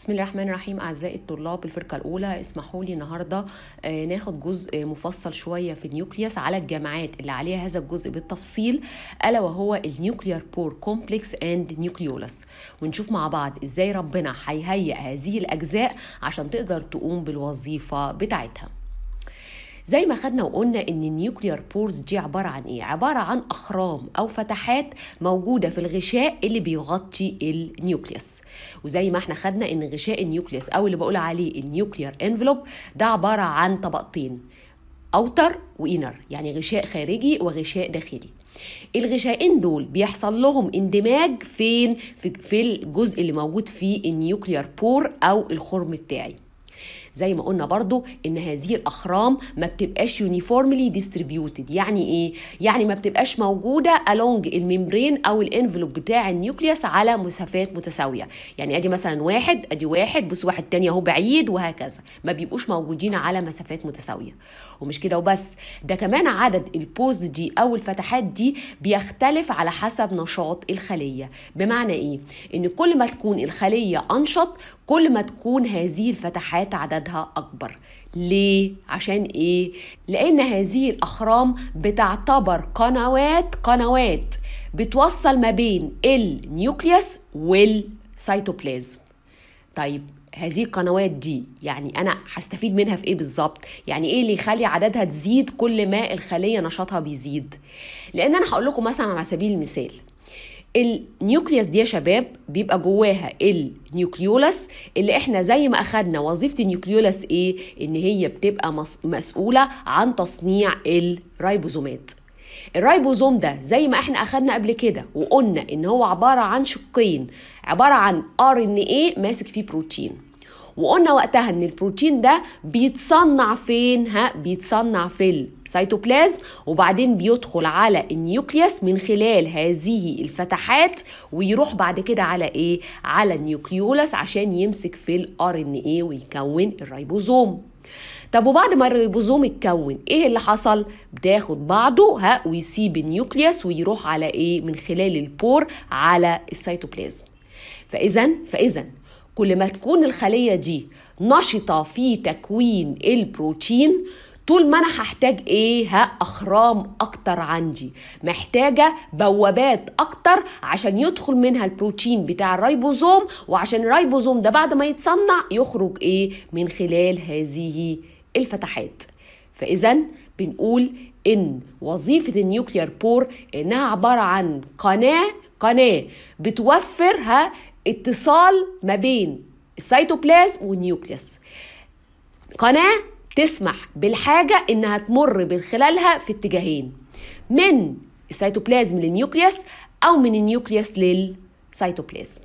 بسم الله الرحمن الرحيم اعزائي الطلاب الفرقه الاولى اسمحوا لي النهارده آه، ناخد جزء مفصل شويه في النيوكليوس على الجامعات اللي عليها هذا الجزء بالتفصيل الا وهو النيوكليار بور كومبلكس اند نيوكليولس ونشوف مع بعض ازاي ربنا هيهيئ هذه الاجزاء عشان تقدر تقوم بالوظيفه بتاعتها زي ما خدنا وقلنا ان النيوكليار بورز دي عباره عن ايه عباره عن اخرام او فتحات موجوده في الغشاء اللي بيغطي النيوكليوس وزي ما احنا خدنا ان غشاء النيوكليوس او اللي بقول عليه النيوكليار انفلوب ده عباره عن طبقتين اوتر وانر يعني غشاء خارجي وغشاء داخلي الغشائين دول بيحصل لهم اندماج فين في, في الجزء اللي موجود فيه النيوكليار بور او الخرم بتاعي زي ما قلنا برضو ان هذه الاخرام ما بتبقاش يونيفورملي ديستريبيوتد يعني ايه يعني ما بتبقاش موجوده along الممبرين او الانفلوب بتاع النيوكليوس على مسافات متساويه يعني ادي مثلا واحد ادي واحد بص واحد تاني اهو بعيد وهكذا ما بيبقوش موجودين على مسافات متساويه ومش كده وبس ده كمان عدد البوز دي او الفتحات دي بيختلف على حسب نشاط الخليه بمعنى ايه ان كل ما تكون الخليه انشط كل ما تكون هذه الفتحات عددها اكبر ليه عشان ايه لان هذه الاخرام بتعتبر قنوات قنوات بتوصل ما بين النيوكليوس والسيتوبلازم طيب هذه القنوات دي يعني انا هستفيد منها في ايه بالظبط يعني ايه اللي يخلي عددها تزيد كل ما الخليه نشاطها بيزيد لان انا هقول لكم مثلا على سبيل المثال النيوكليوس دي يا شباب بيبقى جواها النيوكليولس اللي احنا زي ما اخدنا وظيفه النيوكليولس ايه ان هي بتبقى مسؤوله عن تصنيع الرايبوزومات الرايبوزوم ده زي ما احنا اخدنا قبل كده وقلنا ان هو عباره عن شقين عباره عن ار ان ايه ماسك فيه بروتين وقلنا وقتها ان البروتين ده بيتصنع فين ها بيتصنع في السيتوبلازم وبعدين بيدخل على النيوكليوس من خلال هذه الفتحات ويروح بعد كده على ايه على النيوكليولس عشان يمسك في الار ان ايه ويكون الريبوزوم طب وبعد ما الريبوزوم اتكون ايه اللي حصل بتاخد بعضه ها ويسيب النيوكليوس ويروح على ايه من خلال البور على السيتوبلازم فاذا فاذا كل ما تكون الخليه دي نشطه في تكوين البروتين طول ما انا هحتاج ايه ها اخرام اكتر عندي محتاجه بوابات اكتر عشان يدخل منها البروتين بتاع الريبوزوم وعشان الريبوزوم ده بعد ما يتصنع يخرج ايه من خلال هذه الفتحات فاذا بنقول ان وظيفه النيوكليار بور انها عباره عن قناه قناه بتوفرها اتصال ما بين السيتوبلازم والنيوكليوس قناه تسمح بالحاجه انها تمر من خلالها في اتجاهين من السيتوبلازم للنيوكليوس او من النيوكليوس للسيتوبلازم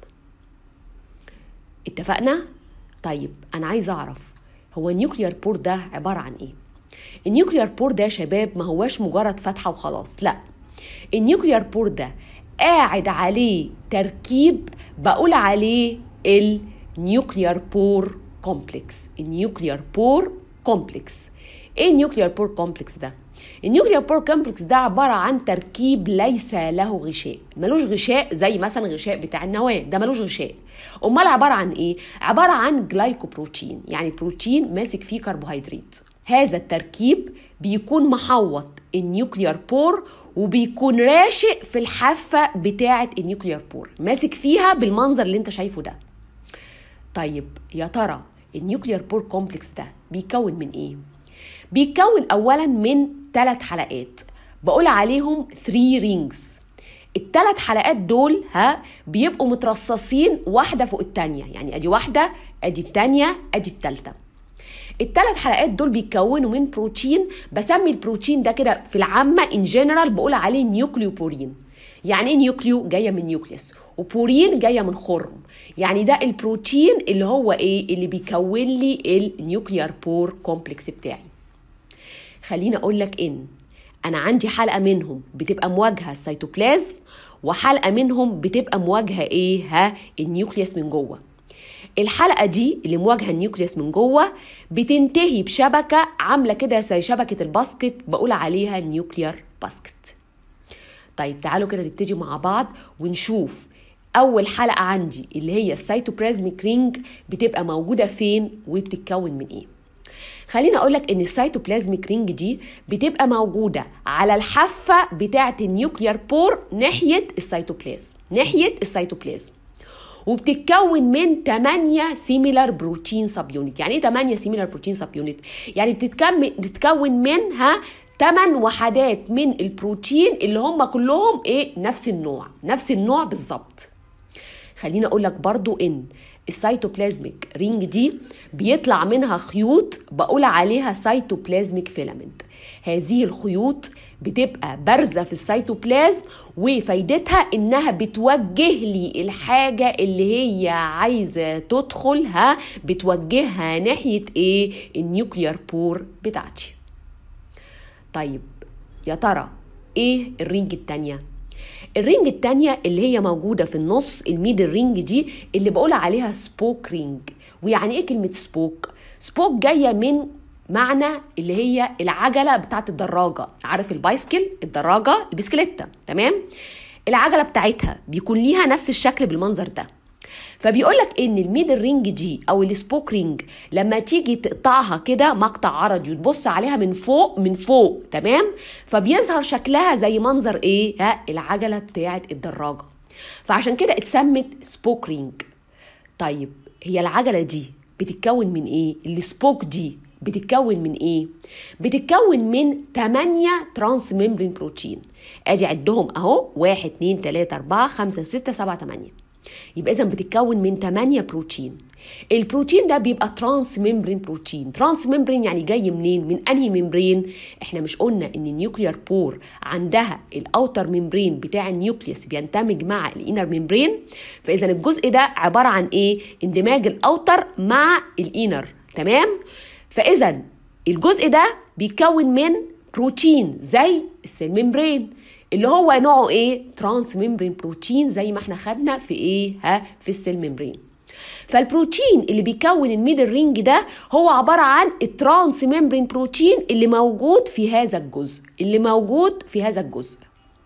اتفقنا طيب انا عايز اعرف هو النيوكليار بور ده عباره عن ايه النيوكليار بور ده يا شباب ما هواش مجرد فتحه وخلاص لا النيوكليار بور ده قاعد عليه تركيب بقول عليه النيوكليار بور كومبلكس النيوكليار بور كومبلكس ايه النيوكليار بور كومبلكس ده النيوكليار بور كومبلكس ده عباره عن تركيب ليس له غشاء ملوش غشاء زي مثلا غشاء بتاع النواه ده ملوش غشاء امال عباره عن ايه عباره عن جلايكوبروتين يعني بروتين ماسك فيه كربوهيدرات هذا التركيب بيكون محوط النيوكليار بور وبيكون راشق في الحافة بتاعة النيوكليار بور ماسك فيها بالمنظر اللي انت شايفه ده طيب يا ترى النيوكليار بور كومبلكس ده بيكون من ايه بيتكون اولا من ثلاث حلقات بقول عليهم 3 رينجز الثلاث حلقات دول ها بيبقوا مترصصين واحدة فوق التانية يعني ادي واحدة ادي التانية ادي التالتة الثلاث حلقات دول بيتكونوا من بروتين بسمي البروتين ده كده في العامه ان جنرال بقول عليه نيوكليوبورين يعني ايه نيوكليو جايه من نيوكليوس وبورين جايه من خرم يعني ده البروتين اللي هو ايه اللي بيكون لي النيوكليار بور كومبلكس بتاعي خليني اقول لك ان انا عندي حلقه منهم بتبقى مواجهه السيتوبلازم وحلقه منهم بتبقى مواجهه ايه ها النيوكليوس من جوه الحلقه دي اللي مواجهه النيوكليوس من جوه بتنتهي بشبكه عامله كده زي شبكه الباسكت بقول عليها النيوكليار باسكت طيب تعالوا كده نبتدي مع بعض ونشوف اول حلقه عندي اللي هي السيتوبلازميك رينج بتبقى موجوده فين وبتتكون من ايه خليني اقول لك ان السيتوبلازميك رينج دي بتبقى موجوده على الحافه بتاعه النيوكليار بور ناحيه السيتوبلازم ناحيه السيتوبلازم وبتتكون من 8 سيميلار بروتين سب يونت يعني ايه 8 سيميلار بروتين سب يونت يعني بتتكون بتتكون منها 8 وحدات من البروتين اللي هم كلهم ايه نفس النوع نفس النوع بالظبط خليني اقول لك برضو ان السيتوبلازميك رينج دي بيطلع منها خيوط بقول عليها سيتوبلازميك فيلامنت هذه الخيوط بتبقى بارزه في السيتوبلازم وفايدتها انها بتوجه لي الحاجه اللي هي عايزه تدخلها بتوجهها ناحيه ايه النيوكليار بور بتاعتي طيب يا ترى ايه الرينج التانيه الرينج التانية اللي هي موجودة في النص الميدل رينج دي اللي بقول عليها سبوك رينج ويعني ايه كلمة سبوك؟ سبوك جاية من معنى اللي هي العجلة بتاعت الدراجة عارف البايسكل الدراجة البسكليتة تمام؟ العجلة بتاعتها بيكون ليها نفس الشكل بالمنظر ده فبيقول لك ان الميدل رينج دي او السبوك رينج لما تيجي تقطعها كده مقطع عرضي وتبص عليها من فوق من فوق تمام فبيظهر شكلها زي منظر ايه ها العجله بتاعه الدراجه فعشان كده اتسمت سبوك رينج طيب هي العجله دي بتتكون من ايه السبوك دي بتتكون من ايه بتتكون من 8 ترانس ميمبرين بروتين ادي عدهم اهو 1 2 3 4 5 6 7 8 يبقى اذا بتتكون من 8 بروتين البروتين ده بيبقى ترانس ميمبرين بروتين ترانس ميمبرين يعني جاي منين من انهي ميمبرين احنا مش قلنا ان النيوكليار بور عندها الاوتر ميمبرين بتاع النيوكليوس بيندمج مع الانر ميمبرين فاذا الجزء ده عباره عن ايه اندماج الاوتر مع الانر تمام فاذا الجزء ده بيتكون من بروتين زي السيل ميمبرين اللي هو نوعه ايه ترانس ميمبرين بروتين زي ما احنا خدنا في ايه ها في السيل ميمبرين فالبروتين اللي بيكون الميدل رينج ده هو عبارة عن الترانس ميمبرين بروتين اللي موجود في هذا الجزء اللي موجود في هذا الجزء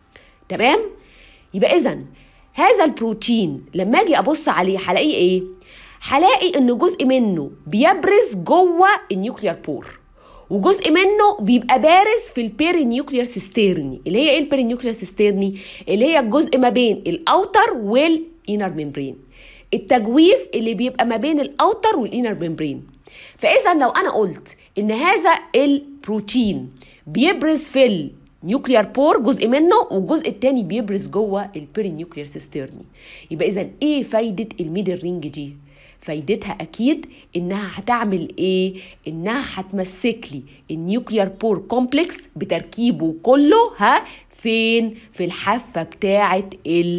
تمام يبقى اذا هذا البروتين لما اجي ابص عليه هلاقيه ايه هلاقي ان جزء منه بيبرز جوه النيوكليار بور وجزء منه بيبقى بارز في البيري نيوكلير سيستيرني اللي هي ايه البيري نيوكلير سيستيرني اللي هي الجزء ما بين الاوتر والانر ميمبرين التجويف اللي بيبقى ما بين الاوتر والانر ميمبرين فاذا لو انا قلت ان هذا البروتين بيبرز في النيوكليار بور جزء منه والجزء الثاني بيبرز جوه البيري نيوكلير سيستيرني يبقى اذا ايه فايده الميدل رينج دي فايدتها اكيد انها هتعمل ايه انها هتمسك لي النيوكليار بور كومبلكس بتركيبه كله ها فين في الحافه بتاعه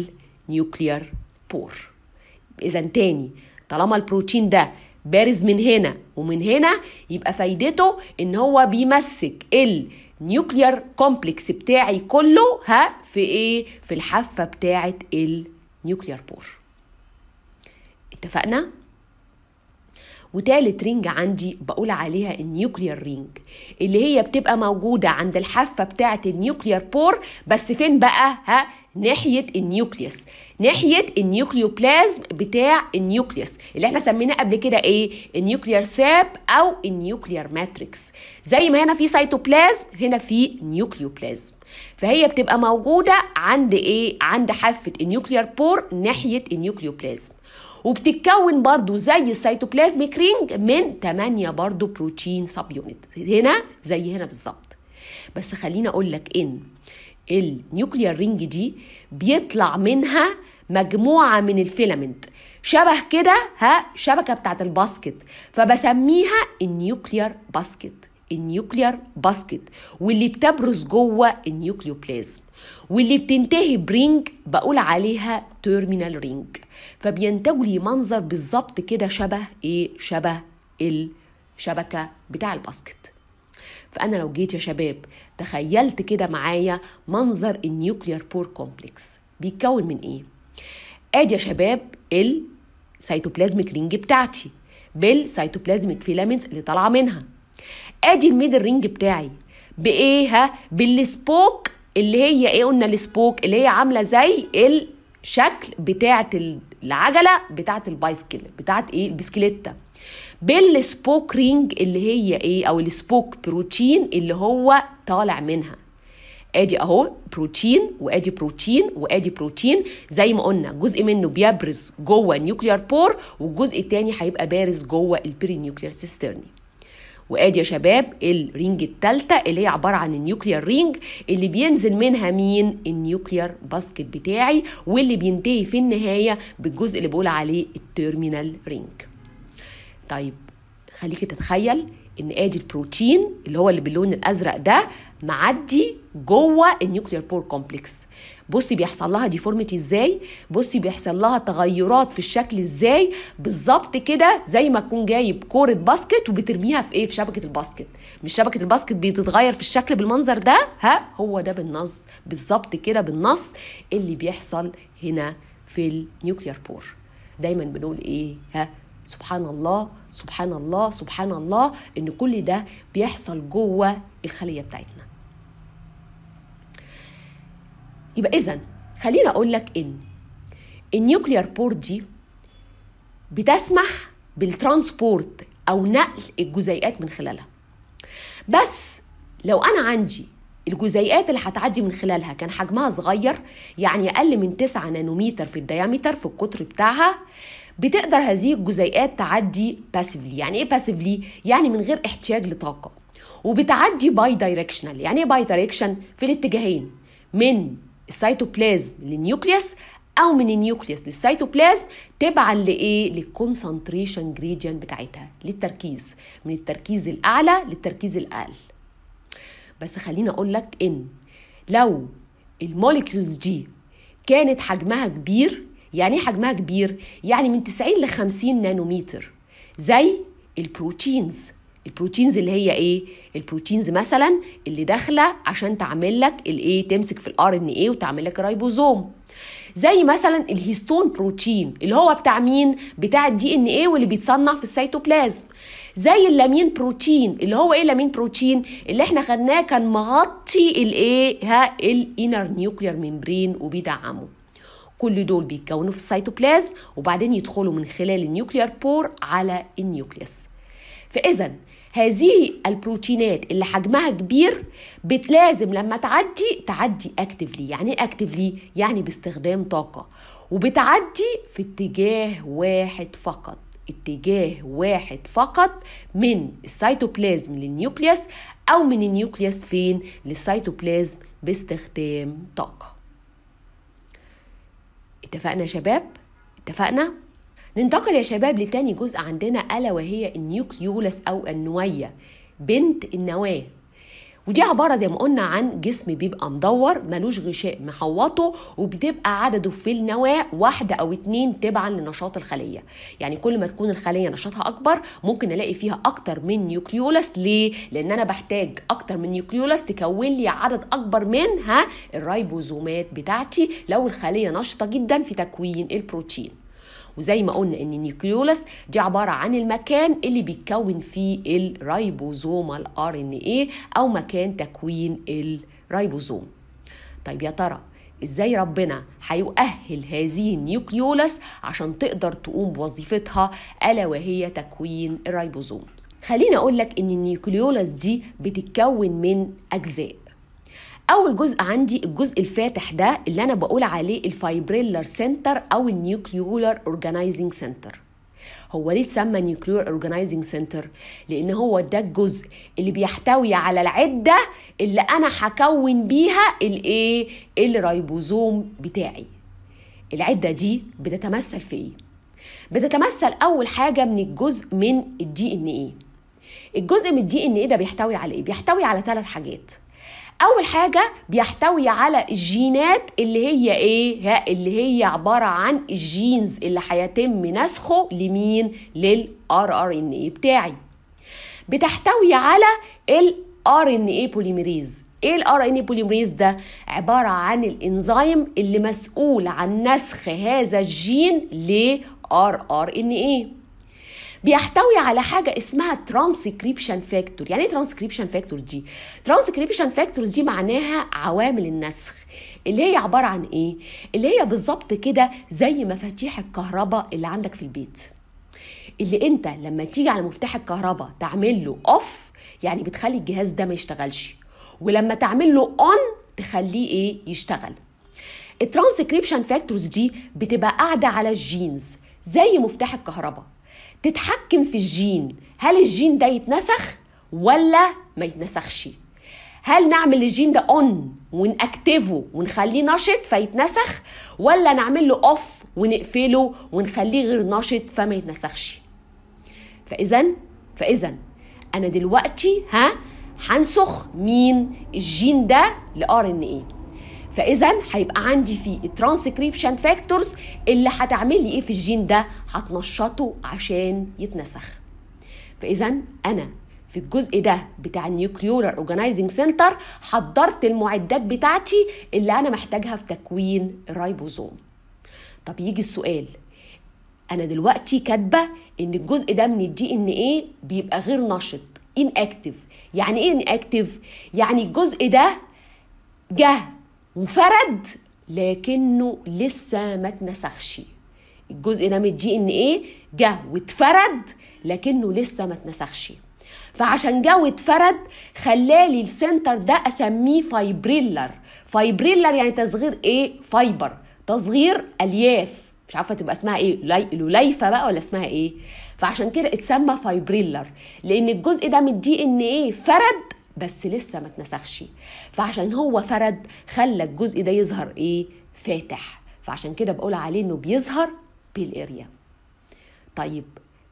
النيوكليار بور اذا تاني طالما البروتين ده بارز من هنا ومن هنا يبقى فايدته ان هو بيمسك النيوكليار كومبلكس بتاعي كله ها في ايه في الحافه بتاعه النيوكليار بور اتفقنا وتالت رينج عندي بقول عليها النيوكلير رينج اللي هي بتبقى موجودة عند الحافة بتاعة النيوكلير بور بس فين بقى ها ناحية النيوكليوس ناحية النيوكليوبلازم بتاع النيوكليوس اللي احنا سميناه قبل كده ايه النيوكلير ساب او النيوكلير ماتريكس زي ما هنا في سيتوبلازم هنا في نيوكليوبلازم فهي بتبقى موجودة عند ايه عند حافة النيوكلير بور ناحية النيوكليوبلازم وبتتكون برضو زي السيتوبلازميك رينج من 8 برضو بروتين سب يونت هنا زي هنا بالظبط بس خليني اقول لك ان النيوكليار رينج دي بيطلع منها مجموعه من الفيلامنت شبه كده ها شبكه بتاعت الباسكت فبسميها النيوكليار باسكت النيوكليار باسكت واللي بتبرز جوه النيوكليوبلازم واللي بتنتهي برينج بقول عليها تيرمينال رينج فبينتجوا لي منظر بالظبط كده شبه ايه شبه الشبكه بتاع الباسكت فانا لو جيت يا شباب تخيلت كده معايا منظر النيوكليار بور كومبلكس بيتكون من ايه ادي يا شباب السيتوبلازميك رينج بتاعتي بالسيتوبلازميك فيلامنتس اللي طالعه منها ادي الميدل رينج بتاعي بايه ها بالسبوك اللي هي ايه قلنا السبوك اللي هي عامله زي شكل بتاعه العجله بتاعه البايسكل بتاعه ايه البسكليته بالسبوك رينج اللي هي ايه او السبوك بروتين اللي هو طالع منها ادي اهو بروتين وادي بروتين وادي بروتين زي ما قلنا جزء منه بيبرز جوه النيوكليار بور والجزء التاني هيبقى بارز جوه البيري نيوكليار سيسترني وادي يا شباب الرينج الثالثه اللي هي عباره عن النيوكليار رينج اللي بينزل منها مين النيوكليار باسكت بتاعي واللي بينتهي في النهايه بالجزء اللي بقول عليه التيرمينال رينج طيب خليك تتخيل ان ادي البروتين اللي هو اللي باللون الازرق ده معدي جوه النيوكليير بور كومبلكس بصي بيحصل لها ديفورميتي ازاي بصي بيحصل لها تغيرات في الشكل ازاي بالظبط كده زي ما تكون جايب كوره باسكت وبترميها في ايه في شبكه الباسكت مش شبكه الباسكت بتتغير في الشكل بالمنظر ده ها هو ده بالنص بالظبط كده بالنص اللي بيحصل هنا في النيوكليير بور دايما بنقول ايه ها سبحان الله سبحان الله سبحان الله ان كل ده بيحصل جوه الخليه بتاعتنا يبقى اذا خليني اقول لك ان النيوكليار بورت دي بتسمح بالترانسبورت او نقل الجزيئات من خلالها بس لو انا عندي الجزيئات اللي هتعدي من خلالها كان حجمها صغير يعني اقل من 9 نانومتر في الديامتر في القطر بتاعها بتقدر هذه الجزيئات تعدي باسفلي يعني ايه باسفلي يعني من غير احتياج لطاقه وبتعدي باي دايركشنال يعني ايه باي دايركشن في الاتجاهين من السيتوبلازم للنيوكليوس او من النيوكليوس للسيتوبلازم تبعا لايه للكونسنتريشن جريديان بتاعتها للتركيز من التركيز الاعلى للتركيز الاقل بس خليني اقول لك ان لو الموليكيولز دي كانت حجمها كبير يعني ايه حجمها كبير يعني من 90 ل 50 نانومتر زي البروتينز البروتينز اللي هي ايه البروتينز مثلا اللي داخله عشان تعمل لك الايه تمسك في الار ان ايه وتعمل لك رايبوزوم زي مثلا الهيستون بروتين اللي هو بتاع مين بتاع الدي ان ايه واللي بيتصنع في السيتوبلازم زي اللامين بروتين اللي هو ايه اللامين بروتين اللي احنا خدناه كان مغطي الايه ها الانر نيوكلير ميمبرين وبيدعمه كل دول بيتكونوا في السيتوبلازم وبعدين يدخلوا من خلال النيوكلير بور على النيوكليوس فاذا هذه البروتينات اللي حجمها كبير بتلازم لما تعدي تعدي اكتفلي يعني ايه اكتفلي يعني باستخدام طاقه وبتعدي في اتجاه واحد فقط اتجاه واحد فقط من السيتوبلازم للنيوكليوس او من النيوكليوس فين للسيتوبلازم باستخدام طاقه اتفقنا يا شباب اتفقنا ننتقل يا شباب لتاني جزء عندنا ألا وهي النيوكليولس أو النوية بنت النواة ودي عبارة زي ما قلنا عن جسم بيبقى مدور ملوش غشاء محوطه وبتبقى عدده في النواة واحدة أو اتنين تبعا لنشاط الخلية يعني كل ما تكون الخلية نشاطها أكبر ممكن ألاقي فيها أكتر من نيوكليولس ليه؟ لأن أنا بحتاج أكتر من نيوكليولس تكون لي عدد أكبر منها الرايبوزومات بتاعتي لو الخلية نشطة جدا في تكوين البروتين وزي ما قلنا ان النيوكليولس دي عباره عن المكان اللي بيتكون فيه الرايبوزومال ار ان ايه او مكان تكوين الرايبوزوم طيب يا ترى ازاي ربنا هيؤهل هذه النيوكليولس عشان تقدر تقوم بوظيفتها الا وهي تكوين الرايبوزوم خليني اقول لك ان النيوكليولس دي بتتكون من اجزاء اول جزء عندي الجزء الفاتح ده اللي انا بقول عليه الفايبريلر سنتر او النيوكليولر اورجانيزنج سنتر هو ليه اتسمى نيوكليور اورجانيزنج سنتر لان هو ده الجزء اللي بيحتوي على العده اللي انا هكون بيها الايه الرايبوزوم بتاعي العده دي بتتمثل في ايه بتتمثل اول حاجه من الجزء من الدي ان ايه الجزء من الدي ان ايه ده بيحتوي على ايه بيحتوي على ثلاث حاجات اول حاجه بيحتوي على الجينات اللي هي ايه ها اللي هي عباره عن الجينز اللي هيتم نسخه لمين للار ار ان اي بتاعي بتحتوي على الار ان اي بوليميريز ايه الار ان اي بوليميريز ده عباره عن الانزيم اللي مسؤول عن نسخ هذا الجين ل ار ار ان اي بيحتوي على حاجه اسمها ترانسكريبشن فاكتور يعني ايه ترانسكريبشن فاكتور دي ترانسكريبشن فاكتورز دي معناها عوامل النسخ اللي هي عباره عن ايه اللي هي بالظبط كده زي مفاتيح الكهرباء اللي عندك في البيت اللي انت لما تيجي على مفتاح الكهرباء تعمل له اوف يعني بتخلي الجهاز ده ما يشتغلش ولما تعمل له اون تخليه ايه يشتغل الترانسكريبشن فاكتورز دي بتبقى قاعده على الجينز زي مفتاح الكهرباء تتحكم في الجين هل الجين ده يتنسخ ولا ما يتنسخش هل نعمل الجين ده اون ونأكتفه ونخليه نشط فيتنسخ ولا نعمل له اوف ونقفله ونخليه غير نشط فما يتنسخش فاذا فاذا انا دلوقتي ها هنسخ مين الجين ده لار ان ايه فاذا هيبقى عندي في الترانسكريبشن فاكتورز اللي هتعمل لي ايه في الجين ده هتنشطه عشان يتنسخ فاذا انا في الجزء ده بتاع النيوكليولر اورجانيزنج سنتر حضرت المعدات بتاعتي اللي انا محتاجها في تكوين الرايبوزوم طب يجي السؤال انا دلوقتي كاتبه ان الجزء ده من الدي ان ايه بيبقى غير نشط ان اكتف يعني ايه ان اكتف يعني الجزء ده جه وفرد لكنه لسه ما اتنسخش الجزء ده من الدي ان ايه جه واتفرد لكنه لسه ما اتنسخش فعشان جه واتفرد خلالي السنتر ده اسميه فايبريلر فايبريلر يعني تصغير ايه فايبر تصغير الياف مش عارفه تبقى اسمها ايه لوليفه بقى ولا اسمها ايه فعشان كده اتسمى فايبريلر لان الجزء ده من الدي ان ايه فرد بس لسه ما اتنسخش فعشان هو فرد خلى الجزء ده يظهر ايه فاتح فعشان كده بقول عليه انه بيظهر بالاريا طيب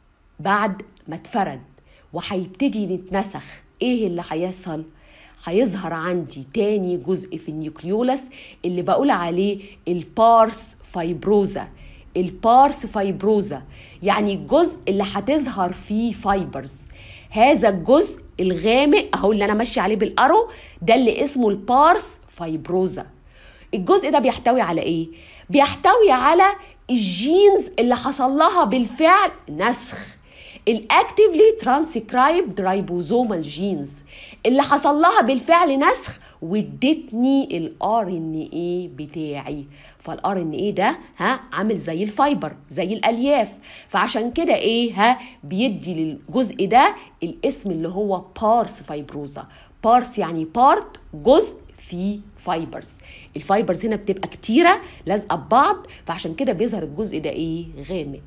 بعد ما اتفرد وهيبتدي يتنسخ ايه اللي هيحصل هيظهر عندي تاني جزء في النيوكليولس اللي بقول عليه البارس فايبروزا البارس فايبروزا يعني الجزء اللي هتظهر فيه فايبرز هذا الجزء الغامق اهو اللي انا ماشي عليه بالارو ده اللي اسمه البارس فايبروزا الجزء ده بيحتوي على ايه بيحتوي على الجينز اللي حصل لها بالفعل نسخ الاكتيفلي ترانسكرايبد رايبوزومال جينز اللي حصل لها بالفعل نسخ وادتني الار ان اي بتاعي فالار ان اي ده ها عامل زي الفايبر زي الالياف فعشان كده ايه ها بيدي للجزء ده الاسم اللي هو بارس فايبروزا بارس يعني بارت جزء في فايبرز الفايبرز هنا بتبقى كتيره لازقه ببعض فعشان كده بيظهر الجزء ده ايه غامق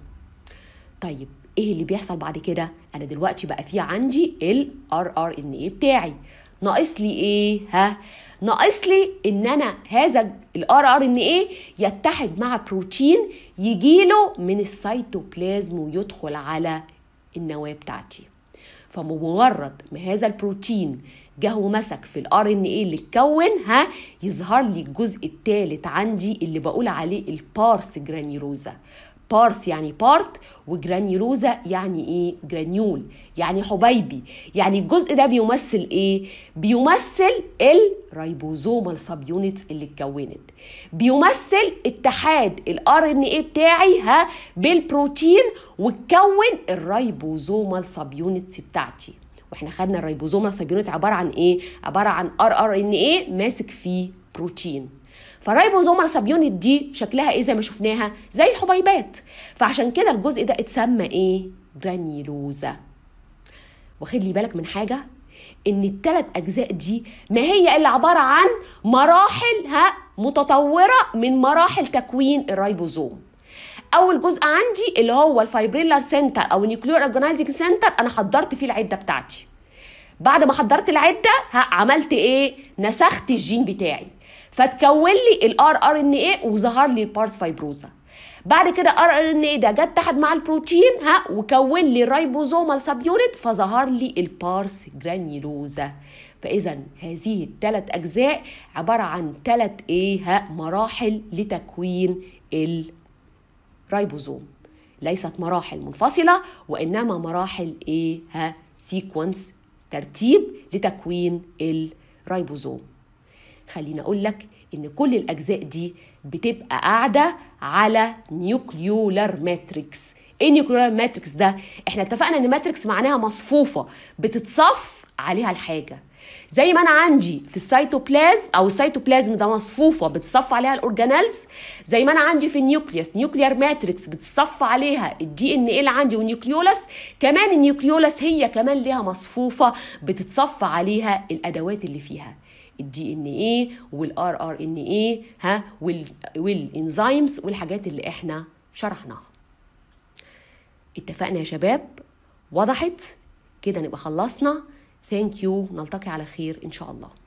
طيب ايه اللي بيحصل بعد كده انا دلوقتي بقى في عندي الار ار ان اي بتاعي ناقص لي ايه ها ناقص لي ان انا هذا الار ار ان ايه يتحد مع بروتين يجيله من السيتوبلازم ويدخل على النواه بتاعتي فمجرد ما هذا البروتين جه ومسك في الار ان ايه اللي اتكون ها يظهر لي الجزء الثالث عندي اللي بقول عليه البارس جرانيروزا بارس يعني بارت وجرانيولوزا يعني ايه جرانيول يعني حبيبي يعني الجزء ده بيمثل ايه بيمثل الرايبوزومال سب يونت اللي اتكونت بيمثل اتحاد الار ان ايه بتاعي ها بالبروتين وتكون الرايبوزومال سب يونتس بتاعتي واحنا خدنا الرايبوزومال سب يونت عباره عن ايه عباره عن ار ار ان ايه ماسك فيه بروتين فالرايبوزومال سب يونت دي شكلها ايه زي ما شفناها زي الحبيبات فعشان كده الجزء ده اتسمى ايه جرانيولوزا واخد لي بالك من حاجه ان الثلاث اجزاء دي ما هي الا عباره عن مراحل ها متطوره من مراحل تكوين الرايبوزوم اول جزء عندي اللي هو الفايبريلر سنتر او النيوكليور اورجانيزنج سنتر انا حضرت فيه العده بتاعتي بعد ما حضرت العده ها عملت ايه نسخت الجين بتاعي فتكون لي الار ار ان ايه وظهر لي البارس فايبروزا بعد كده ار ار ان ايه ده جت اتحد مع البروتين ها وكون لي الرايبوزومال سب يونت فظهر لي البارس جرانيولوزا فاذا هذه الثلاث اجزاء عباره عن ثلاث ايه ها مراحل لتكوين الرايبوزوم ليست مراحل منفصله وانما مراحل ايه ها سيكونس ترتيب لتكوين الرايبوزوم خليني اقول لك ان كل الاجزاء دي بتبقى قاعده على نيوكليولر ماتريكس ايه نيوكليولر ماتريكس ده احنا اتفقنا ان ماتريكس معناها مصفوفه بتتصف عليها الحاجه زي ما انا عندي في السيتوبلازم او السيتوبلازم ده مصفوفه بتصف عليها الاورجانيلز زي ما انا عندي في النيوكليوس نيوكليار ماتريكس بتصف عليها الدي ان ايه اللي عندي والنيوكليولس كمان النيوكليولس هي كمان ليها مصفوفه بتتصف عليها الادوات اللي فيها الدي ان ايه والار ار ان ايه ها والانزيمز والحاجات اللي احنا شرحناها اتفقنا يا شباب وضحت كده نبقى خلصنا ثانك يو نلتقي على خير ان شاء الله